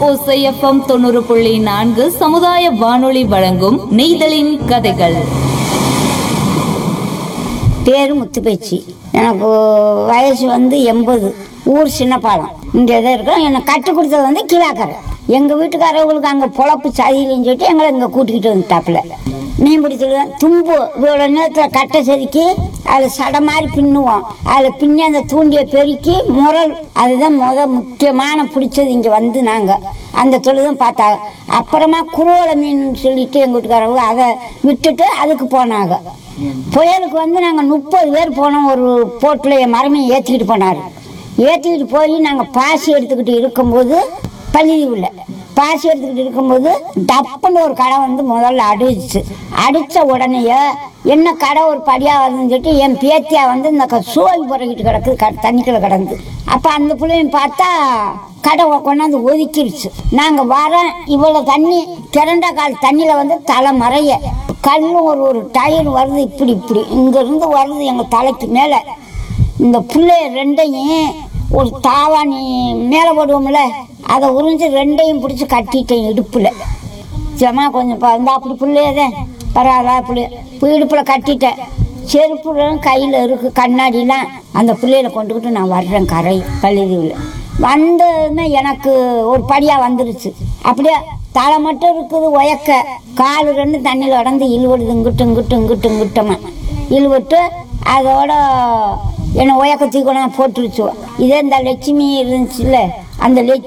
ஓசைஎஃப்எம் தொண்ணூறு புள்ளி நான்கு சமுதாய வானொலி வழங்கும் நெய்தலின் கதைகள் பேர் முத்துப்பேச்சி எனக்கு வயசு வந்து எண்பது ஊர் சின்னப்பாலம் இங்கே தான் இருக்கோம் எனக்கு கற்றுக் கொடுத்தது வந்து கிழாக்கரை எங்கள் வீட்டுக்காரவங்களுக்கு அங்கே பொழப்பு சரியில்லைன்னு சொல்லிட்டு எங்களை இங்கே கூட்டிக்கிட்டு வந்துட்டாப்புல மீன் பிடிச்சது தும்பு இவ்வளோ நேரத்தில் கட்டை செதுக்கி அதில் சடை மாதிரி பின்னுவோம் அதில் பின்னி அந்த தூண்டியை பெருக்கி முரல் அதுதான் முத முக்கியமான பிடிச்சது இங்கே வந்து நாங்கள் அந்த தொழிலும் பார்த்தாங்க அப்புறமா குருவலை மீன் சொல்லிட்டு எங்கள் வீட்டுக்காரவங்க அதை விட்டுட்டு அதுக்கு போனாங்க புயலுக்கு வந்து நாங்கள் முப்பது பேர் போனோம் ஒரு போட்டில் என் மரமையை ஏற்றிக்கிட்டு போனார் ஏற்றிக்கிட்டு போய் நாங்கள் பாசி எடுத்துக்கிட்டு இருக்கும்போது பள்ளியில் பாசி எடுத்துக்கிட்டு இருக்கும்போது டப்புன்னு ஒரு கடை வந்து முதல்ல அடிச்சு அடித்த உடனேயே என்ன கடை ஒரு படியாக வருதுன்னு சொல்லிட்டு என் பேத்தியா வந்து இந்த க- சோல் புறக்கிட்டு கிடக்குது க தண்ணிக்குள்ள கிடந்து அப்போ அந்த பிள்ளையும் பார்த்தா கடை கொண்டாந்து ஒதுக்கிருச்சு நாங்கள் வரோம் இவ்வளோ தண்ணி திரண்ட கால் தண்ணியில் வந்து தலை மறைய கல்லும் ஒரு ஒரு டயர் வருது இப்படி இப்படி இங்கேருந்து வருது எங்கள் தலைக்கு மேலே இந்த பிள்ளைய ரெண்டையும் ஒரு தாவாணி மேலே போடுவோம்ல அதை உறிஞ்சு ரெண்டையும் பிடிச்சி கட்டிட்டேன் இடுப்பில் ஜமா கொஞ்சம் பா- இந்த அப்படி பிள்ளையதான் பரவாயில்ல பிள்ளை இப்போ இடுப்பில் கட்டிட்டேன் செருப்புலாம் கையில் இருக்கு கண்ணாடிலாம் அந்த பிள்ளையில கொண்டுக்கிட்டு நான் வர்றேன் கரை பள்ளிதீவில் வந்ததுமே எனக்கு ஒரு படியாக வந்துருச்சு அப்படியே தலை மட்டும் இருக்குது உயக்க கால் ரெண்டு தண்ணியில் கடந்து இழுவடுது இங்கிட்டு இங்கிட்டு இங்கிட்டு இங்கிட்டமா இழுவிட்டு அதோட என்னை உயக்க தூக்கணும் போட்டுருச்சு இதே இந்த லட்சுமி இருந்துச்சுல்ல அந்த லட்சுமி